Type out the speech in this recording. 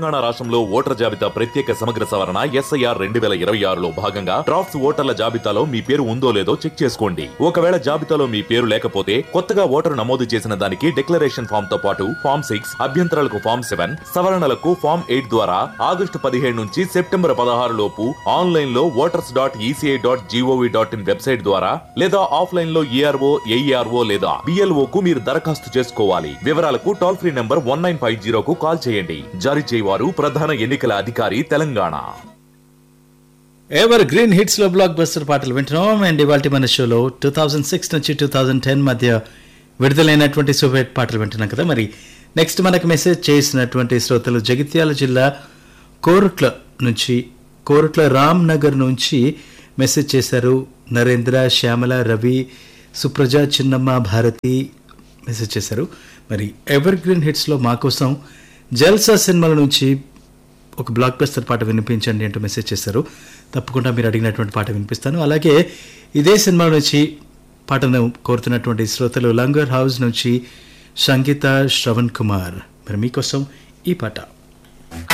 తెలంగాణ రాష్ట్రంలో ఓటర్ జాబితా ప్రత్యేక సమగ్ర సవరణ ఎస్ఐఆర్ రెండు వేల ఇరవై ఆరులో భాగంగా డ్రాఫ్ట్స్ ఓటర్ల జాబితాలో మీ పేరు ఉందో లేదో చెక్ చేసుకోండి ఒకవేళ జాబితాలో మీ పేరు లేకపోతే కొత్తగా ఓటరు నమోదు చేసిన దానికి డిక్లరేషన్ ఫామ్ తో పాటు ఫామ్ సిక్స్ అభ్యంతరాలకు ఫామ్ సెవెన్ సవరణలకు ఫామ్ ఎయిట్ ద్వారా ఆగస్టు పదిహేడు నుంచి సెప్టెంబర్ పదహారు లోపు ఆన్లైన్ లో voters dot ECI dot GOV dot in website ద్వారా లేదా ఆఫ్లైన్ లో ఈఆర్ఓ ఏఈఆర్ఓ లేదా బిఎల్ఓ కు మీరు దరఖాస్తు చేసుకోవాలి వివరాలకు toll free number one nine five జీరోకు కాల్ చేయండి జారీ చేయవారు ప్రధాన ఎన్నికల అధికారి తెలంగాణ ఎవర్ గ్రీన్ హిట్స్ లో బ్లాక్ బస్టర్ పాటలు వింటున్నాం అండ్ ఇవాళ మన షోలో టూ థౌజండ్ సిక్స్ నుంచి టూ థౌజండ్ టెన్ మధ్య విడుదలైనటువంటి సూపర్ పాటలు వింటున్నాం కదా మరి నెక్స్ట్ మనకు మెసేజ్ చేసినటువంటి శ్రోతలు జగిత్యాల జిల్లా కోరుట్ల నుంచి కోరుట్ల రామ్ నగర్ నుంచి మెసేజ్ చేశారు నరేంద్ర శ్యామల రవి సుప్రజ చిన్నమ్మ భారతి మెసేజ్ చేశారు మరి ఎవర్ గ్రీన్ హిట్స్లో మా కోసం జల్సా సినిమాల నుంచి ఒక బ్లాక్ బస్టర్ పాట వినిపించండి అంటూ మెసేజ్ చేశారు తప్పకుండా మీరు అడిగినటువంటి పాట వినిపిస్తాను అలాగే ఇదే సినిమా నుంచి పాటను కోరుతున్నటువంటి శ్రోతలు లంగర్ హౌస్ నుంచి సంగీత శ్రవణ్ కుమార్ మరి మీకోసం ఈ పాట